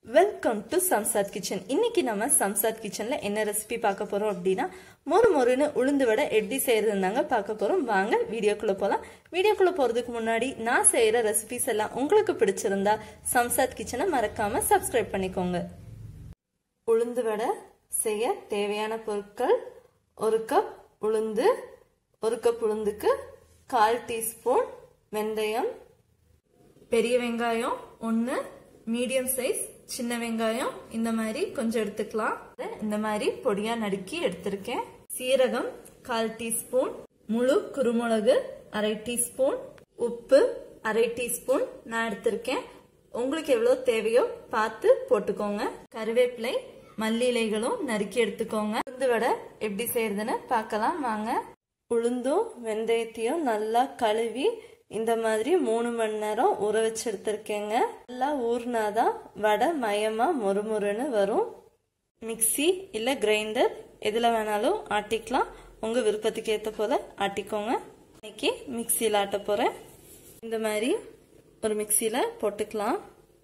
welcome to Shamshad kitchen இன்னைக்கு நம்ம சம்சாத் கிச்சன்ல என்ன ரெசிபி பார்க்க போறோம் அப்படின்னா மொறு மொறுன்னு உளுந்து வடை எப்படி செய்யறதுந்தாங்க பார்க்க போறோம் வாங்க வீடியோக்குள்ள போலாம் வீடியோக்குள்ள போறதுக்கு முன்னாடி நான் செய்யற ரெசிபிஸ் எல்லாம் உங்களுக்கு பிடிச்சிருந்தா சம்சாத் கிச்சனை மறக்காம சப்ஸ்கிரைப் பண்ணிக்கோங்க உளுந்து வடை செய்ய தேவையான பொருட்கள் ஒரு கப் உளுந்து ஒரு கப் உளுந்துக்கு கால் டீஸ்பூன் வெந்தயம் பெரிய வெங்காயம் ஒன்று மீடியம் சைஸ் சின்ன வெங்காயம் இந்த மாதிரி கொஞ்சம் எடுத்துக்கலாம் இந்த மாதிரி பொடியா நறுக்கி எடுத்திருக்கேன் சீரகம் கால் டீஸ்பூன் முழு குருமிளகு அரை டீஸ்பூன் உப்பு அரை டீஸ்பூன் நான் எடுத்திருக்கேன் உங்களுக்கு எவ்வளவு தேவையோ பார்த்து போட்டுக்கோங்க கருவேப்பிலை மல்லி இலைகளும் நறுக்கி எடுத்துக்கோங்க உளுந்து வடை எப்படி செய்யறதுன்னு பார்க்கலாம் வாங்க உளுந்தும் வெந்தயத்தையும் நல்லா கழுவி இந்த மாதிரி மூணு மணி நேரம் ஊற வச்சு எடுத்திருக்கேங்க நல்லா ஊறினாதான் வடை மயமா மொறுமொறுன்னு வரும் மிக்சி இல்லை கிரைண்டர் எதில் வேணாலும் ஆட்டிக்கலாம் உங்கள் விருப்பத்துக்கு ஏற்ற போல ஆட்டிக்கோங்க இன்னைக்கு மிக்சியில் ஆட்ட போகிறேன் இந்த மாதிரி ஒரு மிக்சியில் போட்டுக்கலாம்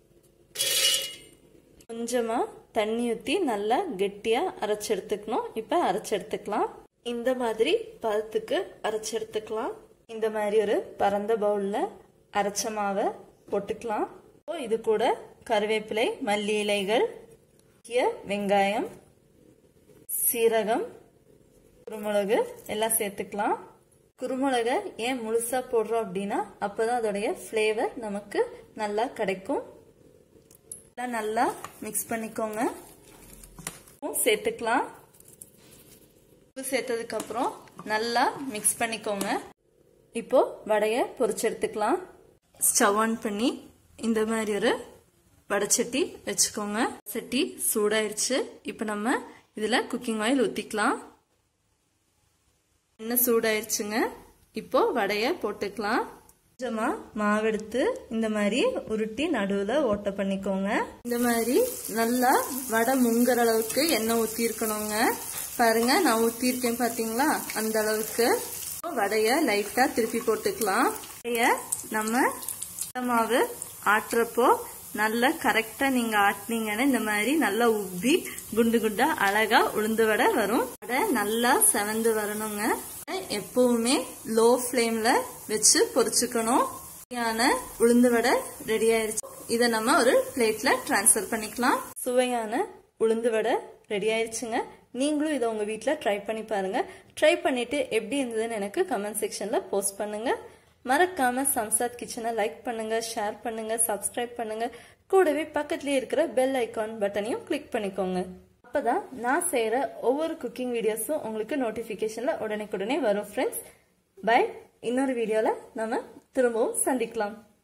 கொஞ்சமாக தண்ணி ஊற்றி நல்லா கெட்டியாக அரைச்சி எடுத்துக்கணும் இப்போ அரைச்சி எடுத்துக்கலாம் இந்த மாதிரி பதத்துக்கு அரைச்சி எடுத்துக்கலாம் இந்த மாதிரி ஒரு பரந்த பவுலில் அரைச்ச மாவை போட்டுக்கலாம் இது கூட கருவேப்பிலை மல்லி இலைகள் வெங்காயம் சீரகம் குருமிளகு எல்லாம் சேர்த்துக்கலாம் குருமிளகை ஏன் முழுசா போடுறோம் அப்படின்னா அப்பதான் அதோடைய ஃப்ளேவர் நமக்கு நல்லா கிடைக்கும் நல்லா மிக்ஸ் பண்ணிக்கோங்க சேர்த்துக்கலாம் உப்பு சேர்த்ததுக்கு அப்புறம் நல்லா மிக்ஸ் பண்ணிக்கோங்க இப்போ வடையை பொரிச்சு எடுத்துக்கலாம் ஸ்டவ் ஆன் பண்ணி இந்த மாதிரி ஒரு வடைச்சட்டி வச்சுக்கோங்க சட்டி சூடாயிருச்சு இப்போ நம்ம இதில் குக்கிங் ஆயில் ஊற்றிக்கலாம் எண்ணெய் சூடாயிருச்சுங்க இப்போ வடையை போட்டுக்கலாம் கொஞ்சமா மாவெடுத்து இந்த மாதிரி உருட்டி நடுவில் ஓட்ட பண்ணிக்கோங்க இந்த மாதிரி நல்லா வடை முங்குற அளவுக்கு எண்ணெய் ஊற்றி இருக்கணுங்க பாருங்க நான் ஊற்றிருக்கேன் பார்த்தீங்களா அந்த அளவுக்கு வடைய லைட்டா திருப்பி போட்டுக்கலாம் வடைய நம்ம மாவு ஆட்டுறப்போ நல்லா கரெக்டா நீங்க ஆட்டினீங்கன்னா இந்த மாதிரி நல்லா உப்பி குண்டு குண்டா அழகா உளுந்து வடை வரும் வடை நல்லா செவந்து வரணுங்க எப்பவுமே லோ ஃப்ளேம்ல வச்சு பொரிச்சுக்கணும் உளுந்து வடை ரெடி ஆயிருச்சு இதை நம்ம ஒரு பிளேட்ல டிரான்ஸ்ஃபர் பண்ணிக்கலாம் சுவையான உளுந்து வடை ரெடி ஆயிருச்சுங்க நீங்களும் இதை உங்க வீட்டில் ட்ரை பண்ணி பாருங்க ட்ரை பண்ணிட்டு எப்படி இருந்ததுன்னு எனக்கு கமெண்ட் செக்ஷன்ல போஸ்ட் பண்ணுங்க மறக்காம சம்சாத் கிச்சனை லைக் பண்ணுங்க ஷேர் பண்ணுங்க சப்ஸ்கிரைப் பண்ணுங்க கூடவே பக்கத்துலயே இருக்கிற பெல் ஐக்கான் பட்டனையும் கிளிக் பண்ணிக்கோங்க அப்பதான் நான் செய்யற ஒவ்வொரு குக்கிங் வீடியோஸும் உங்களுக்கு நோட்டிபிகேஷன்ல உடனே வரும் ஃப்ரெண்ட்ஸ் பை இன்னொரு வீடியோல நம்ம திரும்பவும் சந்திக்கலாம்